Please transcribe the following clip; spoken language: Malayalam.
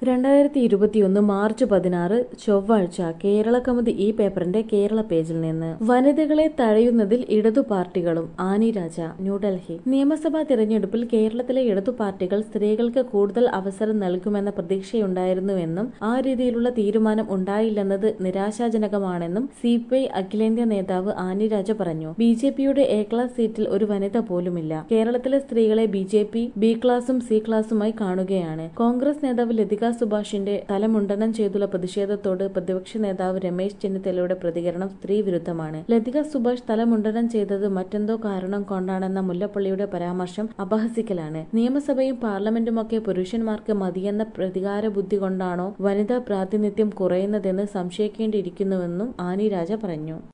രണ്ടായിരത്തി ഇരുപത്തിയൊന്ന് മാർച്ച് പതിനാറ് ചൊവ്വാഴ്ച കേരള കൗമുദി ഈ പേപ്പറിന്റെ കേരള പേജിൽ നിന്ന് വനിതകളെ തഴയുന്നതിൽ ഇടതു പാർട്ടികളും ആനി രാജ ന്യൂഡൽഹി നിയമസഭാ തിരഞ്ഞെടുപ്പിൽ കേരളത്തിലെ ഇടതു പാർട്ടികൾ സ്ത്രീകൾക്ക് കൂടുതൽ അവസരം നൽകുമെന്ന പ്രതീക്ഷയുണ്ടായിരുന്നുവെന്നും ആ രീതിയിലുള്ള തീരുമാനം ഉണ്ടായില്ലെന്നത് നിരാശാജനകമാണെന്നും സിപിഐ അഖിലേന്ത്യാ നേതാവ് ആനി രാജ പറഞ്ഞു ബി ജെ പിയുടെ എ ക്ലാസ് സീറ്റിൽ ഒരു വനിത പോലുമില്ല കേരളത്തിലെ സ്ത്രീകളെ ബി ജെ പി ബി ക്ലാസും സി ക്ലാസുമായി കാണുകയാണ് കോൺഗ്രസ് നേതാവ് ലതിക സുഭാഷിന്റെ തലമുണ്ടനം ചെയ്തുള്ള പ്രതിഷേധത്തോട് പ്രതിപക്ഷ നേതാവ് രമേശ് ചെന്നിത്തലയുടെ പ്രതികരണം സ്ത്രീവിരുദ്ധമാണ് ലതിക സുഭാഷ് തലമുണ്ടനം ചെയ്തത് മറ്റെന്തോ കാരണം കൊണ്ടാണെന്ന മുല്ലപ്പള്ളിയുടെ പരാമർശം അപഹസിക്കലാണ് നിയമസഭയും പാർലമെന്റുമൊക്കെ പുരുഷന്മാർക്ക് മതിയെന്ന പ്രതികാര ബുദ്ധി കൊണ്ടാണോ വനിതാ പ്രാതിനിധ്യം കുറയുന്നതെന്ന് സംശയിക്കേണ്ടിയിരിക്കുന്നുവെന്നും ആനി രാജ പറഞ്ഞു